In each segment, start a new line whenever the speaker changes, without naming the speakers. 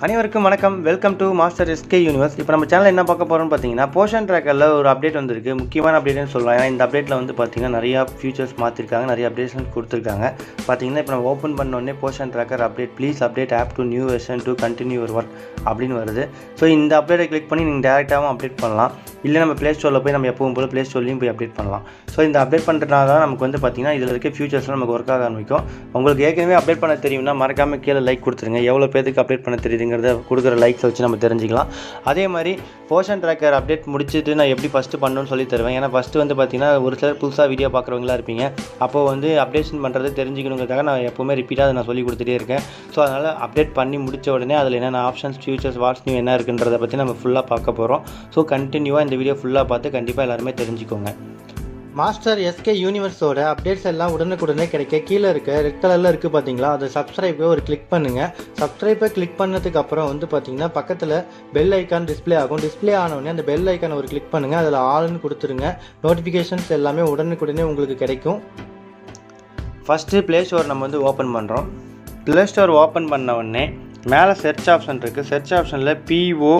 அனைவருக்கும் வணக்கம் welcome to master SK universe இப்போ நம்ம சேனல் என்ன பார்க்க போகிறோம்னு பார்த்தீங்கன்னா போஷன் ட்ராக்கரில் ஒரு அப்டேட் வந்திருக்கு முக்கியமான அப்டேட்னு சொல்லலாம் ஏன்னா இந்த அப்டேட்டில் வந்து பார்த்தீங்கன்னா நிறையா ஃபியூச்சர்ஸ் மாற்றிருக்காங்க நிறைய அப்டேஷன் கொடுத்துருக்காங்க பார்த்தீங்கன்னா இப்போ நம்ம ஓப்பன் பண்ண உடனே Poshan tracker update please update app to new version to continue your work அப்படின்னு வருது ஸோ இந்த அப்டேட்டை கிளிக் பண்ணி நீங்கள் டேரெக்டாகவும் அப்டேட் பண்ணலாம் இல்லை நம்ம ப்ளே ஸ்டோரில் போய் நம்ம எப்பவும் போல ப்ளே ஸ்டோர்லையும் போய் அப்டேட் பண்ணலாம் ஸோ இந்த அப்டேட் பண்ணுறதுனால தான் நமக்கு வந்து பார்த்தீங்கன்னா இதில் இருக்க ஃபியூச்சர்ஸ்லாம் நமக்கு ஒர்க் ஆக ஆரம்பிக்கும் உங்களுக்கு ஏற்கனவே அப்டேட் பண்ண தெரியும்னா மறக்காமல் கீழே லைக் கொடுத்துருங்க எவ்வளோ பேருக்கு அப்டேட் பண்ண தெரியுதுங்கிறத கொடுக்குற லைக்ஸை வச்சு நம்ம தெரிஞ்சுக்கலாம் அதே மாதிரி போஷன் ட்ராக்கர் அப்டேட் முடிச்சுட்டு நான் எப்படி ஃபஸ்ட்டு பண்ணணும்னு சொல்லி தருவேன் ஏன்னா ஃபஸ்ட்டு வந்து பார்த்தீங்கன்னா ஒரு சிலர் புதுசாக வீடியோ பார்க்குறவங்களா இருப்பீங்க அப்போது வந்து அப்டேஷன் பண்ணுறது தெரிஞ்சுக்கணுங்கிறதுக்காக நான் எப்போவுமே ரிப்பீட்டாக அதை நான் சொல்லி கொடுத்துட்டே இருக்கேன் ஸோ அதனால் அப்டேட் பண்ணி முடிச்ச உடனே அதில் என்னென்ன ஆப்ஷன்ஸ் ஃபியூச்சர்ஸ் வாட்ஸ் நியூ என்ன இருக்குன்றதை பற்றி நம்ம ஃபுல்லாக பார்க்க போகிறோம் ஸோ கண்டினியூவாக இந்த வீடியோ ஃபுல்லாக பார்த்து கண்டிப்பாக எல்லாருமே தெரிஞ்சுக்கோங்க
மாஸ்டர் எஸ்கே யூனிவர்ஸோட அப்டேட்ஸ் எல்லாம் உடனுக்குடனே கிடைக்க கீழே இருக்க ரெட் கலரில் இருக்குது பார்த்தீங்களா அதை சப்ஸ்கிரைபை ஒரு கிளிக் பண்ணுங்கள் சப்ஸ்கிரைபை கிளிக் பண்ணதுக்கு அப்புறம் வந்து பார்த்தீங்கன்னா பக்கத்தில் பெல் ஐக்கான் டிஸ்ப்ளே ஆகும் டிஸ்ப்ளே ஆனவுடனே அந்த பெல் ஐக்கானை ஒரு கிளிக் பண்ணுங்கள் அதில் ஆல்னு கொடுத்துருங்க நோட்டிஃபிகேஷன்ஸ் எல்லாமே உடனுக்குடனே உங்களுக்கு கிடைக்கும்
ஃபஸ்ட்டு ப்ளே ஸ்டோர் நம்ம வந்து ஓப்பன் பண்ணுறோம் ப்ளே ஸ்டோர் ஓப்பன் பண்ண உடனே மேலே சர்ச் ஆப்ஷன் இருக்குது சர்ச் ஆப்ஷனில் பிஓ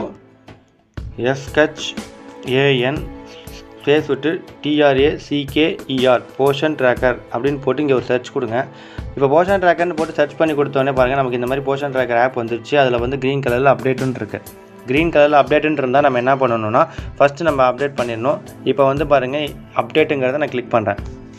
எஸ்ஹெச் ஏஎன் ஸ்பேஸ் விட்டு டிஆர்ஏ சிகேஇஆர் போஷன் ட்ராக்கர் அப்படின்னு போட்டு இங்கே ஒரு சர்ச் கொடுங்க இப்போ போஷன் ட்ராக்கர்னு போட்டு சர்ச் பண்ணி கொடுத்தோடனே பாருங்கள் நமக்கு இந்த மாதிரி போஷன் ட்ராக்கர் ஆப் வந்துருச்சு அதில் வந்து க்ரீன் கலரில் அப்டேட்டுன்னு இருக்குது க்ரீன் கலரில் அப்டேட்டுன்னு இருந்தால் நம்ம என்ன பண்ணணும்னா ஃபஸ்ட்டு நம்ம அப்டேட் பண்ணிடணும் இப்போ வந்து பாருங்கள் அப்டேட்டுங்கிறத நான் கிளிக் பண்ணுறேன்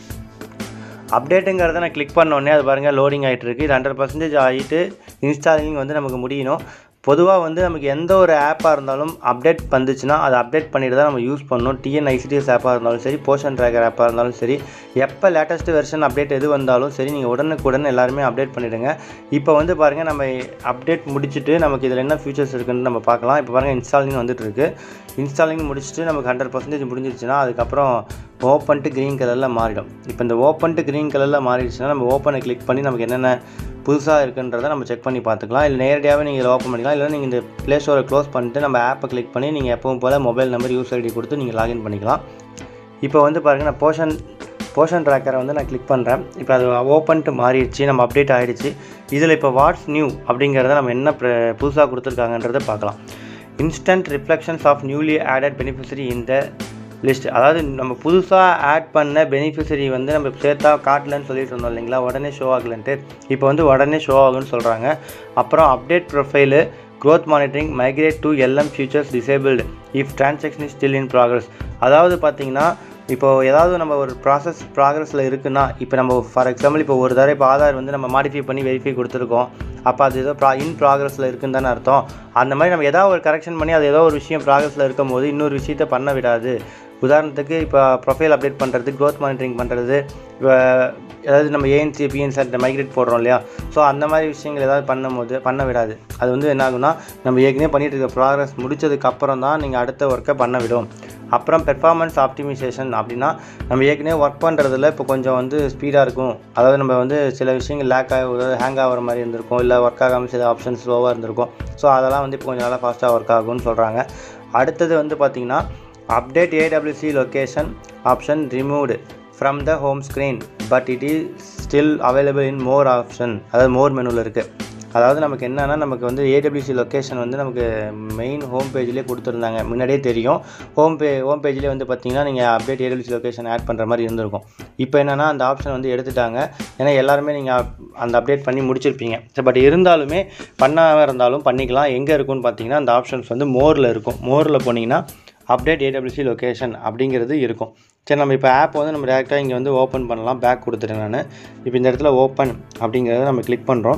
அப்டேட்டுங்கிறத நான் கிளிக் பண்ணோடனே அது பாருங்கள் லோடிங் ஆகிட்டு இருக்குது இது ஹண்ட்ரட் பர்சன்டேஜ் ஆகிட்டு இன்ஸ்டாலிங் வந்து நமக்கு முடியணும் பொதுவாக வந்து நமக்கு எந்த ஒரு ஆப்பாக இருந்தாலும் அப்டேட் வந்துச்சுன்னா அதை அப்டேட் பண்ணிட்டு தான் நம்ம யூஸ் பண்ணணும் டிஎன்ஐசிடிஎஸ் ஆப்பாக இருந்தாலும் சரி போஷன் ட்ராக்கர் ஆப்பாக இருந்தாலும் சரி எப்போ லேட்டஸ்ட் வெர்ஷன் அப்டேட் எது வந்தாலும் சரி நீங்கள் உடனுக்குடன் எல்லாருமே அப்டேட் பண்ணிவிடுங்க இப்போ வந்து பாருங்கள் நம்ம அப்டேட் முடிச்சுட்டு நமக்கு இதில் என்ன ஃபியூச்சர்ஸ் இருக்குன்னு நம்ம பார்க்கலாம் இப்போ பாருங்கள் இன்ஸ்டாலிங் வந்துட்டு இருக்கு இன்ஸ்டாலிங் முடிச்சுட்டு நமக்கு ஹண்ட்ரட் பர்சன்டேஜ் முடிஞ்சிருச்சுன்னா அதுக்கப்புறம் ஓப்பன் டு க்ரீன் கலரில் மாறிடும் இப்போ இந்த ஓப்பன் டு க்ரீன் கலரில் மாறிடுச்சுன்னா நம்ம ஓப்பனை கிளிக் பண்ணி நமக்கு என்னென்ன புதுசாக இருக்குன்றதை நம்ம செக் பண்ணி பார்த்துக்கலாம் இல்லை நேரடியாகவே நீங்கள் இதில் ஓப்பன் பண்ணிக்கலாம் இல்லை நீங்கள் இந்த ப்ளே ஸ்டோரை க்ளோஸ் பண்ணிட்டு நம்ம ஆப்பை கிளிக் பண்ணி நீங்கள் எப்பவும் போல் மொபைல் நம்பர் யூஸ் ஐடி கொடுத்து நீங்கள் லாகின் பண்ணிக்கலாம் இப்போ வந்து பாருங்கள் நான் போஷன் போஷன் ட்ராக்கரை வந்து நான் கிளிக் பண்ணுறேன் இப்போ அது ஓப்பன்ட்டு மாறிடுச்சு நம்ம அப்டேட் ஆகிடுச்சு இதில் இப்போ வாட்ஸ் நியூ அப்படிங்கிறத நம்ம என்ன புதுசாக கொடுத்துருக்காங்கன்றதை பார்க்கலாம் instant reflections of newly added beneficiary இந்த லிஸ்ட் அதாவது நம்ம புதுசாக ஆட் பண்ண பெனிஃபிஷரி வந்து நம்ம சேர்த்தா காட்டலன்னு சொல்லிட்டு இருந்தோம் இல்லைங்களா உடனே ஷோ ஆகலன்ட்டு இப்போ வந்து உடனே ஷோ ஆகும்னு சொல்கிறாங்க அப்புறம் update profile growth monitoring migrate to LM features disabled if transaction is still in progress அதாவது பார்த்தீங்கன்னா இப்போது ஏதாவது நம்ம ஒரு ப்ராசஸ் ப்ராக்ரஸில் இருக்குன்னா இப்போ நம்ம ஃபார் எக்ஸாம்பிள் இப்போ ஒரு தடவை இப்போ ஆதார் வந்து நம்ம மாடிஃபை பண்ணி வெரிஃபை கொடுத்துருக்கோம் அப்போ அது ஏதோ ப்ரா இன் ப்ராக்ரஸில் இருக்குன்னு தானே அர்த்தம் அந்த மாதிரி நம்ம ஏதாவது ஒரு கரெக்ஷன் பண்ணி அது ஏதோ ஒரு விஷயம் ப்ராக்ரஸில் இருக்கும் போது இன்னொரு விஷயத்தை பண்ண விடாது உதாரணத்துக்கு இப்போ ப்ரொஃபைல் அப்டேட் பண்ணுறது க்ரோத் மானிட்டரிங் பண்ணுறது இப்போ ஏதாவது நம்ம ஏஎன்சி பிஎன்சி அந்த மைக்ரேட் போடுறோம் இல்லையா ஸோ அந்த மாதிரி விஷயங்கள் ஏதாவது பண்ணும்போது பண்ண விடாது அது வந்து என்ன ஆகுனா நம்ம ஏற்கனவே பண்ணிகிட்டு இருக்க ப்ராக்ரஸ் முடிச்சதுக்கு அப்புறம் தான் நீங்கள் அடுத்த ஒர்க்கை பண்ண விடும் அப்புறம் பெர்ஃபார்மன்ஸ் ஆப்டிமைசேஷன் அப்படின்னா நம்ம ஏற்கனவே ஒர்க் பண்ணுறதுல இப்போ கொஞ்சம் வந்து ஸ்பீடாக இருக்கும் அதாவது நம்ம வந்து சில விஷயங்கள் லேக் ஆகி அதாவது ஹேங் ஆகிற மாதிரி இருந்திருக்கும் இல்லை ஒர்க் ஆகாமல் சில ஆப்ஷன்ஸ் ஸ்லோவாக இருந்திருக்கும் ஸோ அதெல்லாம் வந்து இப்போ கொஞ்சம் நல்லா ஃபாஸ்ட்டாக ஒர்க் ஆகும்னு சொல்கிறாங்க அடுத்தது வந்து பார்த்திங்கன்னா update AWC location option removed from the home screen but it is still available in more option அதாவது மோர் மெனுவில் இருக்குது அதாவது நமக்கு என்னென்னா நமக்கு வந்து ஏடபிள்யூசி லொக்கேஷன் வந்து நமக்கு மெயின் ஹோம் பேஜ்லேயே கொடுத்துருந்தாங்க முன்னாடியே தெரியும் ஹோம் பே ஹோம் பேஜ்லேயே வந்து பார்த்தீங்கன்னா நீங்கள் அப்டேட் ஏடபிள்யூசி லொக்கேஷன் ஆட் பண்ணுற மாதிரி இருந்திருக்கும் இப்போ என்னென்னா அந்த ஆப்ஷன் வந்து எடுத்துட்டாங்க ஏன்னா எல்லாருமே நீங்கள் அந்த அப்டேட் பண்ணி முடிச்சிருப்பீங்க ஸோ பட் இருந்தாலுமே பண்ணாமல் இருந்தாலும் பண்ணிக்கலாம் எங்கே இருக்கும்னு பார்த்தீங்கன்னா அந்த ஆப்ஷன்ஸ் வந்து மோரில் இருக்கும் மோரில் போனீங்கன்னா அப்டேட் ஏடபிள்யூசி லொக்கேஷன் அப்படிங்கிறது இருக்கும் சரி நம்ம இப்போ ஆப் வந்து நம்ம டேரெக்டாக இங்கே வந்து ஓப்பன் பண்ணலாம் பேக் கொடுத்துட்டேன் நான் இப்போ இந்த இடத்துல ஓப்பன் அப்படிங்கிறத நம்ம கிளிக் பண்ணுறோம்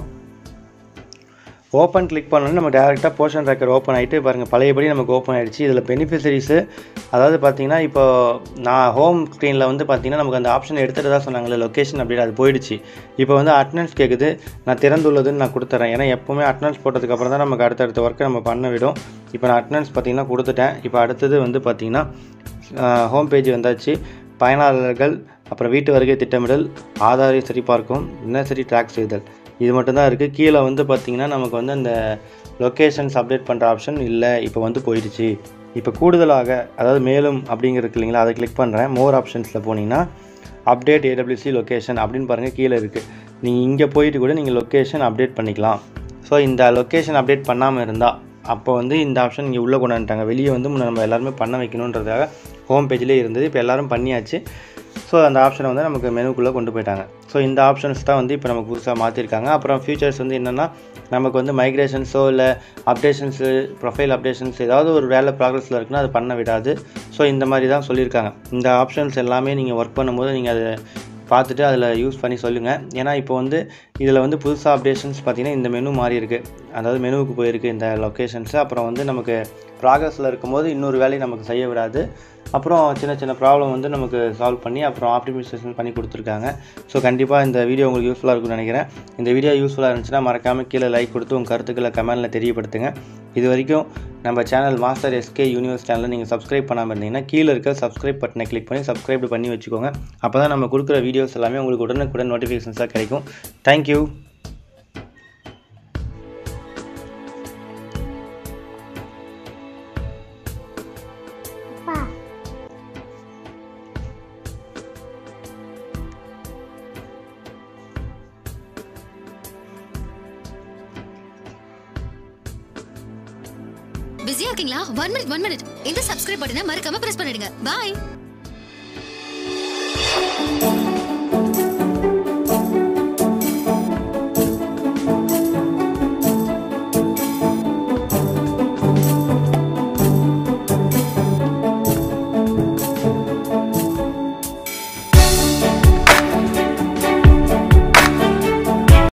ஓப்பன் கிளிக் பண்ணோன்னே நம்ம டேரெக்டாக போர்ஷன் ட்ராக்கர் ஓப்பன் ஆகிட்டு பாருங்கள் பழையபடி நமக்கு ஓப்பன் ஆகிடுச்சு இதில் பெனிஃபிஷரிஸு அதாவது பார்த்தீங்கன்னா இப்போ நான் ஹோம் ஸ்க்ரீனில் வந்து பார்த்தீங்கன்னா நமக்கு அந்த ஆப்ஷன் எடுத்துகிட்டு தான் சொன்னாங்களே லொக்கேஷன் அப்படி அது போயிடுச்சு இப்போ வந்து அட்டனன்ஸ் கேட்குது நான் திறந்துள்ளதுன்னு நான் கொடுத்துட்றேன் ஏன்னா எப்போவுமே அட்டனன்ஸ் போட்டதுக்கப்புறம் தான் நமக்கு அடுத்தடுத்த ஒர்க்கை நம்ம பண்ண விடும் இப்போ நான் அட்டனன்ஸ் பார்த்தீங்கன்னா கொடுத்துட்டேன் இப்போ அடுத்தது வந்து பார்த்தீங்கன்னா ஹோம் பேஜ் வந்தாச்சு பயனாளர்கள் அப்புறம் வீட்டு வருகை திட்டமிடல் ஆதாரை சரிபார்க்கும் தினசரி ட்ராக் செய்தல் இது மட்டும்தான் இருக்குது கீழே வந்து பார்த்திங்கன்னா நமக்கு வந்து அந்த லொக்கேஷன்ஸ் அப்டேட் பண்ணுற ஆப்ஷன் இல்லை இப்போ வந்து போயிடுச்சு இப்போ கூடுதலாக அதாவது மேலும் அப்படிங்கிறது இல்லைங்களா அதை கிளிக் பண்ணுறேன் மோர் ஆப்ஷன்ஸில் போனீங்கன்னா அப்டேட் ஏடபிள்யூசி லொக்கேஷன் அப்படின்னு பாருங்கள் கீழே இருக்குது நீங்கள் இங்கே போயிட்டு கூட நீங்கள் லொக்கேஷன் அப்டேட் பண்ணிக்கலாம் ஸோ இந்த லொக்கேஷன் அப்டேட் பண்ணாமல் இருந்தால் அப்போ வந்து இந்த ஆப்ஷன் இங்கே உள்ளே கொண்டு வந்துட்டாங்க வெளியே வந்து முன்ன நம்ம எல்லாருமே பண்ண வைக்கணுன்றதுக்காக ஹோம் பேஜ்லேயே இருந்தது இப்போ எல்லாரும் பண்ணியாச்சு ஸோ அந்த ஆப்ஷனை வந்து நமக்கு மெனுக்குள்ளே கொண்டு போயிட்டாங்க ஸோ இந்த ஆப்ஷன்ஸ் தான் வந்து இப்போ நமக்கு புதுசாக மாற்றிருக்காங்க அப்புறம் ஃபியூச்சர்ஸ் வந்து என்னென்னா நமக்கு வந்து மைக்ரேஷன்ஸோ இல்லை அப்டேஷன்ஸு ப்ரொஃபைல் அப்டேஷன்ஸ் ஏதாவது ஒரு வேலை ப்ராக்ரஸில் இருக்குன்னா அது பண்ண விடாது ஸோ இந்த மாதிரி தான் சொல்லியிருக்காங்க இந்த ஆப்ஷன்ஸ் எல்லாமே நீங்கள் ஒர்க் பண்ணும்போது நீங்கள் அதை பார்த்துட்டு அதில் யூஸ் பண்ணி சொல்லுங்கள் ஏன்னா இப்போ வந்து இதில் வந்து புதுசாக அப்டேஷன்ஸ் பார்த்தீங்கன்னா இந்த மெனு மாறி இருக்குது அதாவது மெனுவுக்கு போயிருக்கு இந்த லொக்கேஷன்ஸு அப்புறம் வந்து நமக்கு ப்ராக்ரஸில் இருக்கும்போது இன்னொரு வேலையை நமக்கு செய்ய விடாது அப்புறம் சின்ன சின்ன ப்ராப்ளம் வந்து நமக்கு சால்வ் பண்ணி அப்புறம் ஆப்டிமைசேஷன் பண்ணி கொடுத்துருக்காங்க ஸோ கண்டிப்பாக இந்த வீடியோ உங்களுக்கு யூஸ்ஃபுல்லாக இருக்கும்னு நினைக்கிறேன் இந்த வீடியோ யூஸ்ஃபுல்லாக இருந்துச்சுன்னா மறக்காமல் கீழே லைக் கொடுத்து உங்கள் கருத்துக்களை கமெண்ட்டில் தெரியப்படுத்துங்க இது வரைக்கும் நம்ம சேனல் மாஸ்டர் எஸ்கே யூனிவர்ஸ் சேனலை நீங்கள் சப்ஸ்கிரைப் பண்ணாமல் இருந்தீங்கன்னா கீழே இருக்க சப்ஸ்கிரைப் பட்டனை கிளிக் பண்ணி சப்ஸ்கிரைப் பண்ணி வச்சுக்கோங்க அப்போ தான் நம்ம கொடுக்குற வீடியோஸ் எல்லாமே உங்களுக்கு உடனுக்குடன் நோட்டிஃபிகேஷன்ஸாக கிடைக்கும் தேங்க்யூ
பிஸியா இருக்கீங்களா ஒன் மினிட் ஒன் மினிட் இந்த சப்ஸ்கிரைப் பட்டனை மறக்காம பிரஸ் பண்ணிடுங்க பாய்